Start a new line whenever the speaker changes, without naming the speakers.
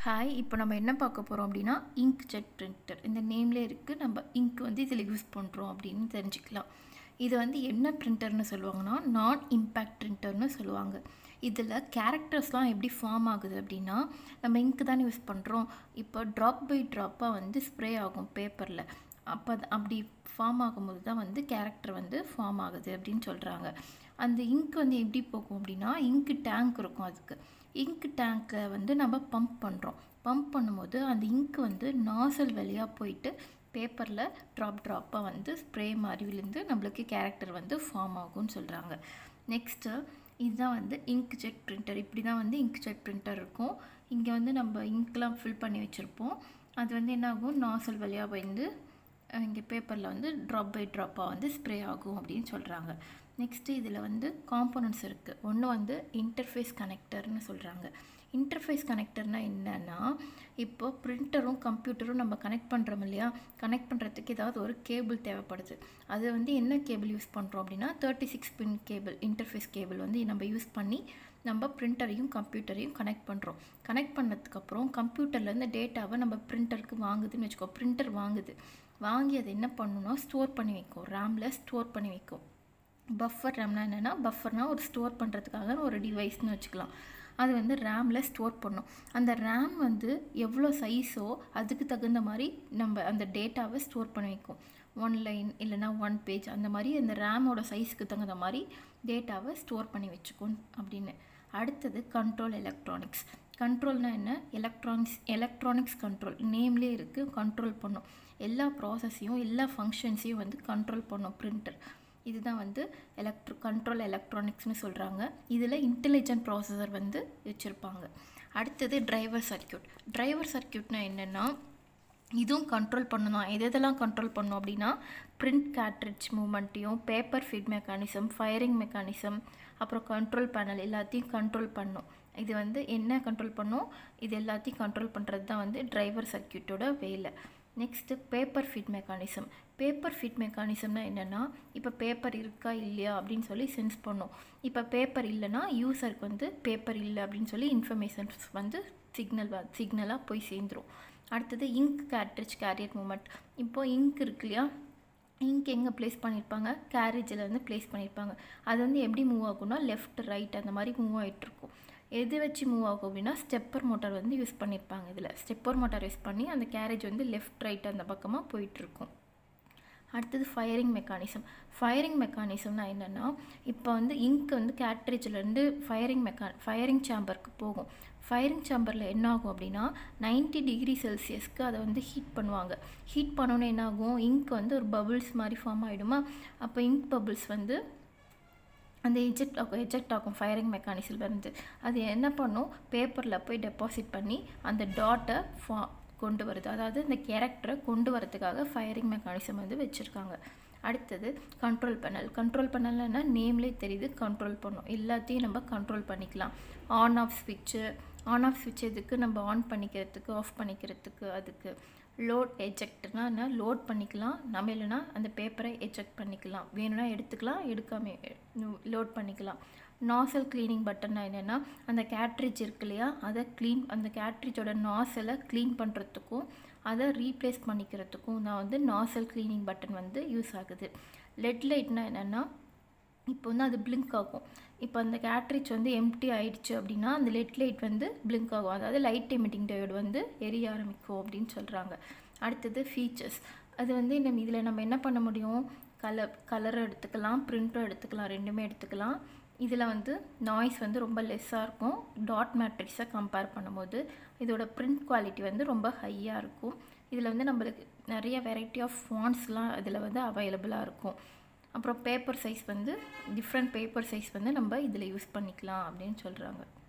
hi இப்போ நம்ம என்ன பார்க்க போகிறோம் அப்படின்னா இங்க் ஜெட் பிரிண்டர் இந்த நேம்லேயே இருக்குது நம்ம இங்க் வந்து இதில் யூஸ் பண்ணுறோம் அப்படின்னு தெரிஞ்சுக்கலாம் இது வந்து என்ன பிரிண்டர்னு சொல்லுவாங்கன்னா நான் இம்பேக்ட் பிரிண்டர்னு சொல்லுவாங்க இதில் கேரக்டர்ஸ்லாம் எப்படி ஃபார்ம் ஆகுது அப்படின்னா நம்ம இங்க் தானே யூஸ் பண்ணுறோம் இப்போ ட்ராப் பை ட்ராப்பாக வந்து ஸ்ப்ரே ஆகும் பேப்பரில் அப்போ அது அப்படி ஃபார்ம் ஆகும்போது தான் வந்து கேரக்டர் வந்து ஃபார்ம் ஆகுது அப்படின்னு சொல்கிறாங்க அந்த இங்க் வந்து எப்படி போகும் அப்படின்னா இங்க் டேங்க் இருக்கும் அதுக்கு இங்க் டேங்க்கை வந்து நம்ம பம்ப் பண்ணுறோம் பம்ப் பண்ணும்போது அந்த இங்க் வந்து நாசல் வழியாக போயிட்டு பேப்பரில் ட்ராப் ட்ராப்பாக வந்து ஸ்ப்ரே மாதிரி விழுந்து நம்மளுக்கு கேரக்டர் வந்து ஃபார்ம் ஆகும்னு சொல்கிறாங்க நெக்ஸ்ட்டு இதுதான் வந்து இங்க் ஜெட் பிரிண்டர் இப்படி தான் வந்து இங்க் ஜெட் பிரிண்டர் இருக்கும் இங்கே வந்து நம்ம இங்க்லாம் ஃபில் பண்ணி வச்சுருப்போம் அது வந்து என்ன ஆகும் நாசல் வழியாக வந்து இங்கே பேப்பரில் வந்து ட்ராப் பை ட்ராப்பாக வந்து ஸ்ப்ரே ஆகும் அப்படின்னு சொல்கிறாங்க நெக்ஸ்ட்டு இதில் வந்து காம்போனன்ட்ஸ் இருக்குது ஒன்று வந்து இன்டர்ஃபேஸ் கனெக்டர்னு சொல்கிறாங்க இன்டர்ஃபேஸ் கனெக்டர்னால் என்னென்னா இப்போ பிரிண்டரும் கம்ப்யூட்டரும் நம்ம கனெக்ட் பண்ணுறோம் இல்லையா கனெக்ட் பண்ணுறதுக்கு ஏதாவது ஒரு கேபிள் தேவைப்படுது அது வந்து என்ன கேபிள் யூஸ் பண்ணுறோம் அப்படின்னா thirty six pin cable interface cable வந்து நம்ம யூஸ் பண்ணி நம்ம பிரிண்டரையும் கம்ப்யூட்டரையும் கனெக்ட் பண்ணுறோம் கனெக்ட் பண்ணதுக்கப்புறம் கம்ப்யூட்டர்லேருந்து டேட்டாவை நம்ம பிரிண்டருக்கு வாங்குதுன்னு வச்சுக்கோ பிரிண்டர் வாங்குது வாங்கி அதை என்ன பண்ணணும்னா ஸ்டோர் பண்ணி வைக்கும் ரேமில் ஸ்டோர் பண்ணி வைக்கும் பஃபர் ரேம்னா என்னென்னா பஃபர்னால் ஒரு ஸ்டோர் பண்ணுறதுக்காக ஒரு டிவைஸ்னு வச்சுக்கலாம் அது வந்து ரேமில் ஸ்டோர் பண்ணும் அந்த ரேம் வந்து எவ்வளோ சைஸோ அதுக்கு தகுந்த மாதிரி நம்ம அந்த டேட்டாவை ஸ்டோர் பண்ணி வைக்கும் ஒன் லைன் இல்லைனா ஒன் பேஜ் அந்த மாதிரி அந்த ரேமோட சைஸுக்கு தகுந்த மாதிரி டேட்டாவை ஸ்டோர் பண்ணி வச்சுக்கும் அப்படின்னு அடுத்தது கண்ட்ரோல் எலக்ட்ரானிக்ஸ் கண்ட்ரோல்னால் என்ன எலக்ட்ரானிக்ஸ் எலக்ட்ரானிக்ஸ் கண்ட்ரோல் நேம்லேயே இருக்குது கண்ட்ரோல் பண்ணும் எல்லா ப்ராசஸையும் எல்லா ஃபங்க்ஷன்ஸையும் வந்து கண்ட்ரோல் பண்ணும் பிரிண்டர் இதுதான் வந்து எலக்ட்ரோ கண்ட்ரோல் எலக்ட்ரானிக்ஸ்னு சொல்கிறாங்க இதில் இன்டெலிஜென்ட் ப்ராசஸர் வந்து வச்சுருப்பாங்க அடுத்தது டிரைவர் சர்க்கியூட் டிரைவர் சர்க்கியூட்னா என்னென்னா இதுவும் கண்ட்ரோல் பண்ணணும் எது எதெல்லாம் கண்ட்ரோல் பண்ணும் அப்படின்னா பிரிண்ட் கேட்ரிட்ஜ் மூமெண்ட்டையும் paper feed mechanism firing mechanism அப்புறம் கண்ட்ரோல் பேனல் எல்லாத்தையும் கண்ட்ரோல் பண்ணும் இது வந்து என்ன கண்ட்ரோல் பண்ணும் இது எல்லாத்தையும் கண்ட்ரோல் பண்ணுறது தான் வந்து டிரைவர் சர்க்கியூட்டோட வேலை next paper feed mechanism paper feed மெக்கானிசம்னா என்னென்னா இப்போ பேப்பர் இருக்கா இல்லையா அப்படின்னு சொல்லி சென்ஸ் பண்ணும் இப்போ பேப்பர் இல்லைன்னா யூசருக்கு வந்து பேப்பர் இல்லை அப்படின்னு சொல்லி இன்ஃபர்மேஷன்ஸ் வந்து சிக்னல் சிக்னலாக போய் சேர்ந்துடும் அடுத்தது இங்க் கேட்ரிட்ஜ் கேரியர் மூமெண்ட் இப்போது இங்க் இருக்கு இல்லையா இங்க் எங்கே ப்ளேஸ் பண்ணியிருப்பாங்க கேரேஜில் வந்து ப்ளேஸ் பண்ணியிருப்பாங்க அது வந்து எப்படி மூவ் ஆகும்னா லெஃப்ட் ரைட் அந்த மாதிரி மூவ் ஆகிட்டுருக்கும் எது வச்சு மூவ் ஆகும் அப்படின்னா ஸ்டெப்பர் மோட்டார் வந்து யூஸ் பண்ணியிருப்பாங்க இதில் ஸ்டெப்பர் மோட்டார் யூஸ் பண்ணி அந்த கேரேஜ் வந்து லெஃப்ட் ரைட் அந்த பக்கமாக போயிட்டுருக்கும் அடுத்தது ஃபயரிங் மெக்கானிசம் ஃபயரிங் மெக்கானிசம்னா என்னென்னா இப்போ வந்து இங்க் வந்து கேட்ரேஜ்லேருந்து ஃபயரிங் மெக்கா ஃபயரிங் சேம்பருக்கு போகும் ஃபயரிங் சேம்பரில் என்ன ஆகும் அப்படின்னா நைன்ட்டி டிகிரி செல்சியஸ்க்கு அதை வந்து ஹீட் பண்ணுவாங்க ஹீட் பண்ணோன்னே என்ன ஆகும் இங்க் வந்து ஒரு பபுள்ஸ் மாதிரி ஃபார்ம் ஆகிடுமா அப்போ இங்க் பபுள்ஸ் வந்து அந்த எஜெக்ட் ஆகும் எஜெக்ட் ஆகும் ஃபயரிங் மெக்கானிசிலேருந்து அது என்ன பண்ணும் பேப்பரில் போய் டெபாசிட் பண்ணி அந்த டாட்டை ஃபா கொண்டு வருது அதாவது இந்த கேரக்டரை கொண்டு வரதுக்காக ஃபயரிங் மெக்கானிசம் வந்து வச்சுருக்காங்க அடுத்தது கண்ட்ரோல் பேனல் கண்ட்ரோல் பேனல்னா நேம்லேயே தெரியுது கண்ட்ரோல் பண்ணும் எல்லாத்தையும் நம்ம கண்ட்ரோல் பண்ணிக்கலாம் ஆன் ஆஃப் ஸ்விட்சு ஆன் ஆஃப் ஸ்விட்ச் எதுக்கு நம்ம ஆன் பண்ணிக்கிறதுக்கு ஆஃப் பண்ணிக்கிறதுக்கு அதுக்கு லோட் எஜெக்ட்னா என்ன லோட் பண்ணிக்கலாம் நம்ம இல்லைனா அந்த பேப்பரை எஜெக்ட் பண்ணிக்கலாம் வேணும்னா எடுத்துக்கலாம் எடுக்காம லோட் பண்ணிக்கலாம் நாசல் க்ளீனிங் பட்டன்னா என்னென்னா அந்த கேட்ரிட்ஜ் இருக்கு இல்லையா அதை க்ளீன் அந்த கேட்ரிட்ஜோட நாசலை க்ளீன் பண்ணுறதுக்கும் அதை ரீப்ளேஸ் பண்ணிக்கிறதுக்கும் நான் வந்து நாசல் க்ளீனிங் பட்டன் வந்து யூஸ் ஆகுது லெட் லைட்னா என்னென்னா இப்போ வந்து அது பிளிங்க் ஆகும் இப்போ அந்த கேட்ரிட்ஜ் வந்து எம்டி ஆயிடுச்சு அப்படின்னா அந்த லெட் லைட் வந்து பிளிங்க் ஆகும் அதாவது லைட் எமிட்டிங் டயோடு வந்து எரிய ஆரம்பிக்கும் அப்படின்னு சொல்கிறாங்க அடுத்தது ஃபீச்சர்ஸ் அது வந்து நம்ம இதில் நம்ம என்ன பண்ண முடியும் கலர் கலர் எடுத்துக்கலாம் ப்ரிண்ட்டும் எடுத்துக்கலாம் ரெண்டுமே எடுத்துக்கலாம் இதில் வந்து நாய்ஸ் வந்து ரொம்ப லெஸ்ஸாக இருக்கும் டாட் மேட்ரிக்ஸை கம்பேர் பண்ணும்போது இதோட ப்ரிண்ட் குவாலிட்டி வந்து ரொம்ப ஹையாக இருக்கும் இதில் வந்து நம்மளுக்கு நிறைய வெரைட்டி ஆஃப் ஃபான்ஸ்லாம் இதில் வந்து அவைலபிளாக இருக்கும் அப்புறம் பேப்பர் சைஸ் வந்து டிஃப்ரெண்ட் பேப்பர் சைஸ் வந்து நம்ம இதில் யூஸ் பண்ணிக்கலாம் அப்படின்னு சொல்கிறாங்க